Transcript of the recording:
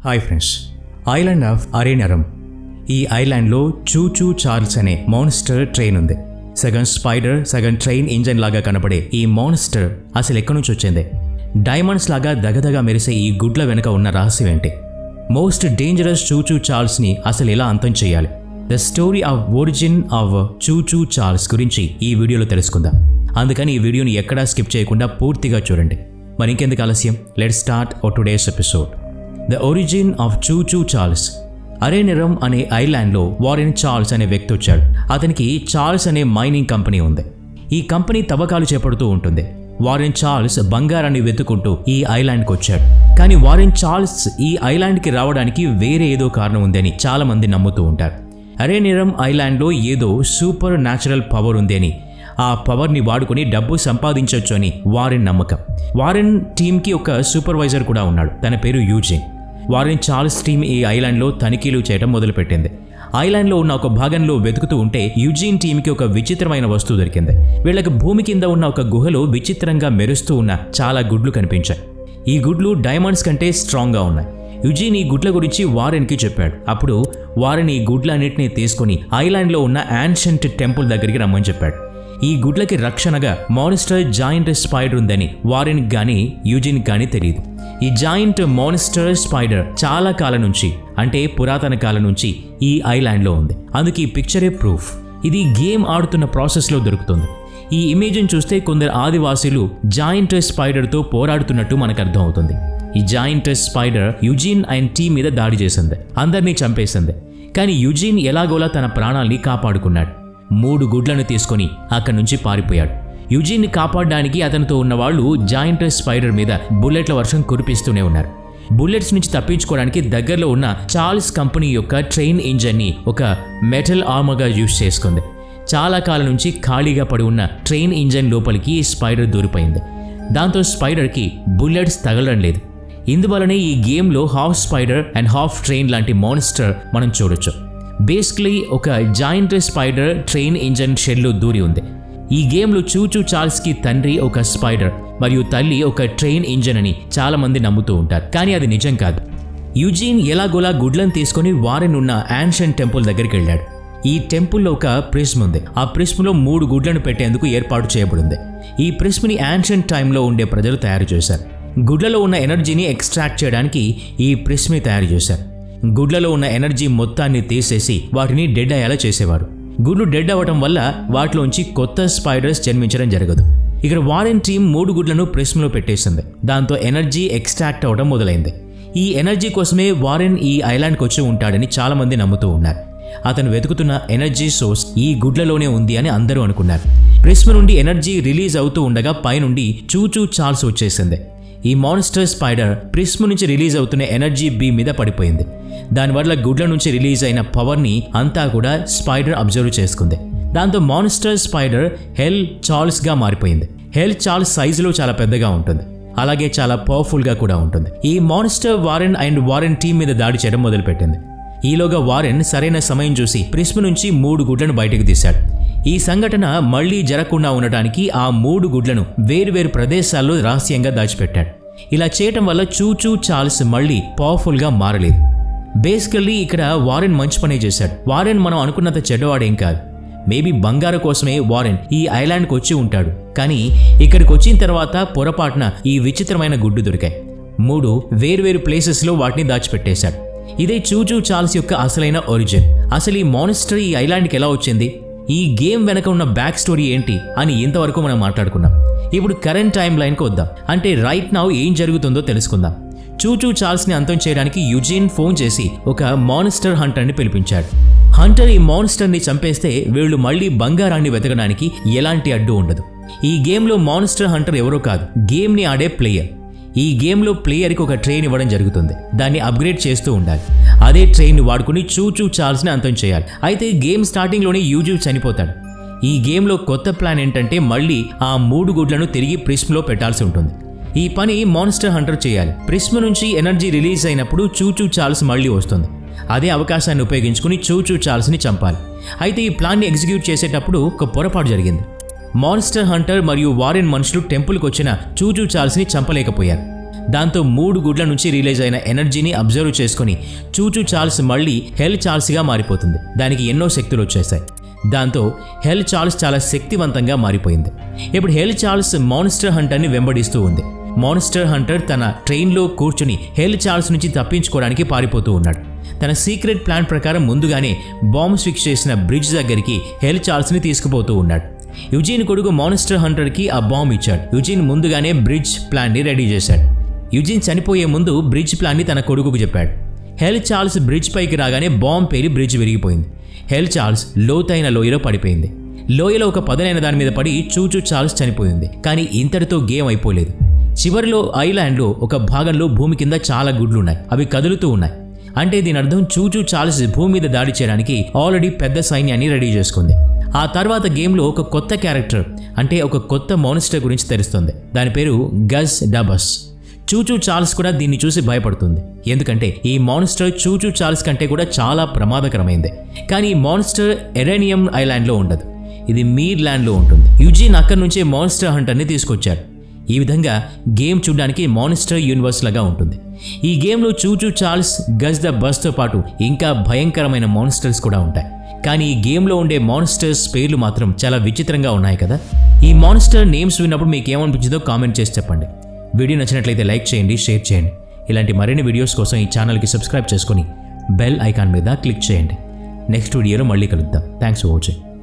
hi friends island of Aranearum ఈ ఐలాండ్లో Choo Choo Charles అనే మాన్స్టర్ ట్రైన్ ఉంది సగం స్పైడర్ సగం ట్రైన్ ఇంజన్ లాగా కనపడే ఈ మాన్స్టర్ అసలు ఎక్కడి నుంచి వచ్చింది డైమండ్స్ లాగా దగదగా మెరిసే ఈ గుడ్ల వెనుక ఉన్న రహస్యం ఏంటి మోస్ట్ డేంజరస్ చూచూ చార్ల్స్ని అసలు ఎలా అంతం చేయాలి the story of origin of Choo Choo Charles గురించి ఈ వీడియోలో తెలుసుకుందాం అందుకని ఈ వీడియోని ఎక్కడా స్కిప్ చేయకుండా పూర్తిగా చూడండి మరి ఇంకెందుకు ఆలస్యం let start oh today's episode the origin of Choo Choo Charles Aranearum అనే ఐలాండ్లో వారెన్ చార్ల్స్ అనే వ్యక్తి వచ్చాడు అతనికి చార్ల్స్ అనే మైనింగ్ కంపెనీ ఉంది ఈ కంపెనీ తవ్వకాలు చేపడుతూ ఉంటుంది వారెన్ చార్ల్స్ బంగారాన్ని వెతుకుంటూ ఈ ఐలాండ్కి వచ్చాడు కానీ వారెన్ చార్ల్స్ ఈ ఐలాండ్కి రావడానికి వేరే ఏదో కారణం ఉందని చాలా మంది నమ్ముతూ ఉంటారు అరేనిరం ఐలాండ్లో ఏదో సూపర్ న్యాచురల్ పవర్ ఉంది అని ఆ పవర్ని వాడుకొని డబ్బు సంపాదించవచ్చు అని వారెన్ నమ్మకం వారెన్ టీంకి ఒక సూపర్వైజర్ కూడా ఉన్నాడు తన పేరు యూజిన్ వారెన్ చార్ల్స్ టీం ఈ ఐలాండ్లో తనిఖీలు చేయడం మొదలుపెట్టింది ఐలాండ్లో ఉన్న ఒక భాగంలో వెతుకుతూ ఉంటే యూజిన్ టీంకి ఒక విచిత్రమైన వస్తువు దొరికింది వీళ్ళకి భూమి కింద ఉన్న ఒక గుహలో విచిత్రంగా మెరుస్తూ ఉన్న చాలా గుడ్లు కనిపించాయి ఈ గుడ్లు డైమండ్స్ కంటే స్ట్రాంగ్గా ఉన్నాయి యుజీన్ ఈ గుడ్ల గురించి వారెన్కి చెప్పాడు అప్పుడు వారెన్ ఈ గుడ్లన్నింటినీ తీసుకుని ఐలాండ్లో ఉన్న యాన్షంట్ టెంపుల్ దగ్గరికి రమ్మని చెప్పాడు ఈ గుడ్లకి రక్షణగా మానిస్టర్ జాయింట్ స్పైడర్ ఉందని వారెన్ గానీ యూజిన్ గానీ తెలియదు ఈ జాయింట్ మానిస్టర్ స్పైడర్ చాలా కాలం నుంచి అంటే పురాతన కాలం నుంచి ఈ ఐలాండ్లో ఉంది అందుకే ఈ పిక్చరే ప్రూఫ్ ఇది గేమ్ ఆడుతున్న ప్రాసెస్లో దొరుకుతుంది ఈ ఇమేజ్ని చూస్తే కొందరు ఆదివాసీలు జాయింట్ స్పైడర్తో పోరాడుతున్నట్టు మనకు అర్థమవుతుంది ఈ జాయింట్ స్పైడర్ యుజీన్ అండ్ టీ మీద దాడి చేసింది అందరినీ చంపేసింది కానీ యుజీన్ ఎలాగోలా తన ప్రాణాల్ని కాపాడుకున్నాడు మూడు గుడ్లను తీసుకొని అక్కడి నుంచి పారిపోయాడు యుజీన్ని కాపాడడానికి అతనితో ఉన్న వాళ్ళు జాయింట్ స్పైడర్ మీద బుల్లెట్ల వర్షం కురిపిస్తూనే ఉన్నారు బుల్లెట్స్ నుంచి తప్పించుకోవడానికి దగ్గరలో ఉన్న చార్ల్స్ కంపెనీ యొక్క ట్రైన్ ఇంజన్ని ఒక మెటల్ ఆర్మర్గా యూజ్ చేసుకుంది చాలా కాలం నుంచి ఖాళీగా పడి ఉన్న ట్రైన్ ఇంజన్ లోపలికి ఈ స్పైడర్ దూరిపోయింది దాంతో స్పైడర్కి బుల్లెట్స్ తగలడం లేదు ఇందువలనే ఈ గేమ్లో half spider and half train లాంటి మాన్స్టర్ మనం చూడొచ్చు బేసిక్లీ ఒక జాయింట్ స్పైడర్ ట్రైన్ ఇంజన్ షెల్లో దూరి ఉంది ఈ గేమ్లో చూచూ చార్ల్స్కి తండ్రి ఒక స్పైడర్ మరియు తల్లి ఒక ట్రైన్ ఇంజన్ అని చాలా మంది నమ్ముతూ ఉంటారు కానీ అది నిజం కాదు యుజీన్ ఎలాగోలా గుడ్లను తీసుకొని వారెన్ ఉన్న యాన్షియన్ టెంపుల్ దగ్గరికి వెళ్ళాడు ఈ టెంపుల్లో ఒక ప్రిస్మ్ ఉంది ఆ ప్రిస్మ్లో మూడు గుడ్లను పెట్టేందుకు ఏర్పాటు చేయబడింది ఈ ప్రిస్మ్ని యాన్షియన్ టైంలో ఉండే ప్రజలు తయారు చేశారు గుడ్లలో ఉన్న ఎనర్జీని ఎక్స్ట్రాక్ట్ చేయడానికి ఈ ప్రిస్మ్ని తయారు చేశారు గుడ్లలో ఉన్న ఎనర్జీ మొత్తాన్ని తీసేసి వాటిని డెడ్ అయ్యేలా చేసేవారు గుడ్లు డెడ్ అవ్వటం వల్ల వాటిలోంచి కొత్త స్పైడర్స్ జన్మించడం జరగదు ఇక్కడ వారెన్ టీం మూడు గుడ్లను ప్రిస్మ్లో పెట్టేసింది దాంతో ఎనర్జీ ఎక్స్ట్రాక్ట్ అవ్వడం మొదలైంది ఈ ఎనర్జీ కోసమే వారెన్ ఈ ఐలాండ్కి వచ్చి ఉంటాడని చాలా మంది నమ్ముతూ ఉన్నారు అతను వెతుకుతున్న ఎనర్జీ సోర్స్ ఈ గుడ్లలోనే ఉంది అని అందరూ అనుకున్నారు ప్రిస్మ్ నుండి ఎనర్జీ రిలీజ్ అవుతూ ఉండగా పైనుండి చూచూ చార్ల్స్ వచ్చేసింది ఈ మాన్స్టర్ స్పైడర్ ప్రిస్మ్ నుంచి రిలీజ్ అవుతున్న ఎనర్జీ బీ మీద పడిపోయింది దానివల్ల గుడ్ల నుంచి రిలీజ్ అయిన పవర్ని అంతా కూడా స్పైడర్ అబ్జర్వ్ చేసుకుంది దాంతో మాన్స్టర్ స్పైడర్ హెల్ చార్ల్స్గా మారిపోయింది హెల్ చార్ల్స్ సైజులో చాలా పెద్దగా ఉంటుంది అలాగే చాలా పవర్ఫుల్గా కూడా ఉంటుంది ఈ monster Warren and Warren team మీద దాడి చేయడం మొదలుపెట్టింది ఈలోగా వారెన్ సరైన సమయం చూసి ప్రిస్మ్ నుంచి మూడు గుడ్లను బయటకు తీశాడు ఈ సంఘటన మళ్లీ జరగకుండా ఉండటానికి ఆ మూడు గుడ్లను వేరువేరు ప్రదేశాల్లో రహస్యంగా దాచిపెట్టాడు ఇలా చేయటం వల్ల చూచూ చార్ల్స్ మళ్ళీ పవర్ఫుల్గా మారలేదు బేసికల్లీ ఇక్కడ వారెన్ మంచి పనే చేశాడు వారెన్ మనం అనుకున్నంత చెడ్డవాడేం కాదు మేబీ బంగారు కోసమే వారెన్ ఈ ఐలాండ్కి వచ్చి ఉంటాడు కానీ ఇక్కడికి వచ్చిన తర్వాత పొరపాటున ఈ విచిత్రమైన గుడ్డు దొరికాయి మూడు వేర్వేరు ప్లేసెస్లో వాటిని దాచిపెట్టేశాడు ఇదే చూచూ చార్ల్స్ యొక్క అసలైన ఒరిజిన్ అసలు ఈ మానిస్టర్ ఈ ఐలాండ్కి ఎలా వచ్చింది ఈ గేమ్ వెనక ఉన్న బ్యాక్ స్టోరీ ఏంటి అని ఇంతవరకు మనం మాట్లాడుకున్నాం ఇప్పుడు కరెంట్ టైం లైన్కి వద్దాం అంటే రైట్ నౌ ఏం జరుగుతుందో తెలుసుకుందాం చూచూ చార్ల్స్ని అంతం చేయడానికి యుజీన్ ఫోన్ చేసి ఒక మానిస్టర్ హంటర్ని పిలిపించాడు హంటర్ ఈ మానిస్టర్ని చంపేస్తే వీళ్ళు మళ్ళీ బంగారాన్ని వెతకడానికి ఎలాంటి అడ్డు ఉండదు ఈ గేమ్లో మానిస్టర్ హంటర్ ఎవరో కాదు గేమ్ని ఆడే ప్లేయర్ ఈ గేమ్లో ప్లేయర్కి ఒక ట్రైన్ ఇవ్వడం జరుగుతుంది దాన్ని అప్గ్రేడ్ చేస్తూ ఉండాలి అదే ట్రైన్ వాడుకుని చూచూ చార్ల్స్ని అంతం చేయాలి అయితే గేమ్ స్టార్టింగ్లోనే యూజూ చనిపోతాడు ఈ గేమ్లో కొత్త ప్లాన్ ఏంటంటే మళ్ళీ ఆ మూడు గుడ్లను తిరిగి ప్రిస్మ్లో పెట్టాల్సి ఉంటుంది ఈ పని మాన్స్టర్ హంటర్ చేయాలి ప్రిస్మ్ నుంచి ఎనర్జీ రిలీజ్ అయినప్పుడు చూచూ చార్ల్స్ మళ్ళీ వస్తుంది అదే అవకాశాన్ని ఉపయోగించుకుని చూచూ చార్ల్స్ని చంపాలి అయితే ఈ ప్లాన్ని ఎగ్జిక్యూట్ చేసేటప్పుడు ఒక పొరపాటు జరిగింది మాన్స్టర్ హంటర్ మరియు వారెన్ మనుషులు టెంపుల్కి వచ్చిన చూచూ చార్ల్స్ని చంపలేకపోయారు దాంతో మూడు గుడ్ల నుంచి రిలీజ్ అయిన ఎనర్జీని అబ్జర్వ్ చేసుకుని చూచూ చార్ల్స్ మళ్ళీ హెల్ చార్ల్స్గా మారిపోతుంది దానికి ఎన్నో శక్తులు వచ్చేసాయి దాంతో హెల్ చార్ల్స్ చాలా శక్తివంతంగా మారిపోయింది ఇప్పుడు హెల్ చార్ల్స్ మాన్స్టర్ హంటర్ని వెంబడిస్తూ ఉంది మాన్స్టర్ హంటర్ తన ట్రైన్లో కూర్చుని హెల్ చార్ల్స్ నుంచి తప్పించుకోవడానికి పారిపోతూ ఉన్నాడు తన సీక్రెట్ ప్లాన్ ప్రకారం ముందుగానే బాంబ్స్ ఫిక్స్ చేసిన బ్రిడ్జ్ దగ్గరికి హెల్ చార్ల్స్ని తీసుకుపోతూ ఉన్నాడు యుజీన్ కొడుకు మాన్స్టర్ హంటర్కి ఆ బాంబ్ ఇచ్చాడు యుజీన్ ముందుగానే బ్రిడ్జ్ ప్లాన్ని రెడీ చేశాడు యుజీన్ చనిపోయే ముందు బ్రిడ్జ్ ప్లాన్ని తన కొడుకుకు చెప్పాడు హెల్ చార్ల్స్ బ్రిడ్జ్ పైకి రాగానే బాంబ్ పేరి బ్రిడ్జ్ విరిగిపోయింది హెల్ చార్ల్స్ లోతైన లోయలో పడిపోయింది లోయలో ఒక పదనైన దాని మీద పడి చూచూ చార్ల్స్ చనిపోయింది కానీ ఇంతటితో గేమ్ అయిపోలేదు చివరిలో ఐలాండ్లో ఒక భాగంలో భూమి కింద చాలా గుడ్లు ఉన్నాయి అవి కదులుతూ ఉన్నాయి అంటే దీని అర్థం చూచూ చార్ల్స్ భూమి మీద దాడి చేయడానికి ఆల్రెడీ పెద్ద సైన్యాన్ని రెడీ చేసుకుంది ఆ తర్వాత గేమ్లో ఒక కొత్త క్యారెక్టర్ అంటే ఒక కొత్త మానిస్టర్ గురించి తెలుస్తుంది దాని పేరు గజ్ డబస్ చూచూ చార్ల్స్ కూడా దీన్ని చూసి భయపడుతుంది ఎందుకంటే ఈ మాన్స్టర్ చూచూ చార్ల్స్ కంటే కూడా చాలా ప్రమాదకరమైంది కానీ ఈ మాన్స్టర్ ఎరేనియం ఐలాండ్లో ఉండదు ఇది మీర్ ల్యాండ్లో ఉంటుంది యుజీన్ అక్కడి నుంచే మాన్స్టర్ హంటర్ని తీసుకొచ్చాడు ఈ విధంగా గేమ్ చూడడానికి మానిస్టర్ యూనివర్స్ లాగా ఉంటుంది ఈ గేమ్లో చూచూ చార్ల్స్ గజ్ ద బస్తో పాటు ఇంకా భయంకరమైన మాన్స్టర్స్ కూడా ఉంటాయి కానీ ఈ గేమ్లో ఉండే మాన్స్టర్స్ పేర్లు మాత్రం చాలా విచిత్రంగా ఉన్నాయి కదా ఈ మాన్స్టర్ నేమ్స్ విన్నప్పుడు మీకు ఏమనిపించిందో కామెంట్ చేసి చెప్పండి వీడియో నచ్చినట్లయితే లైక్ చేయండి షేర్ చేయండి ఇలాంటి మరిన్ని వీడియోస్ కోసం ఈ ఛానల్కి సబ్స్క్రైబ్ చేసుకొని బెల్ ఐకాన్ మీద క్లిక్ చేయండి నెక్స్ట్ వీడియోలో మళ్ళీ కలుద్దాం థ్యాంక్స్ ఫర్ వాచింగ్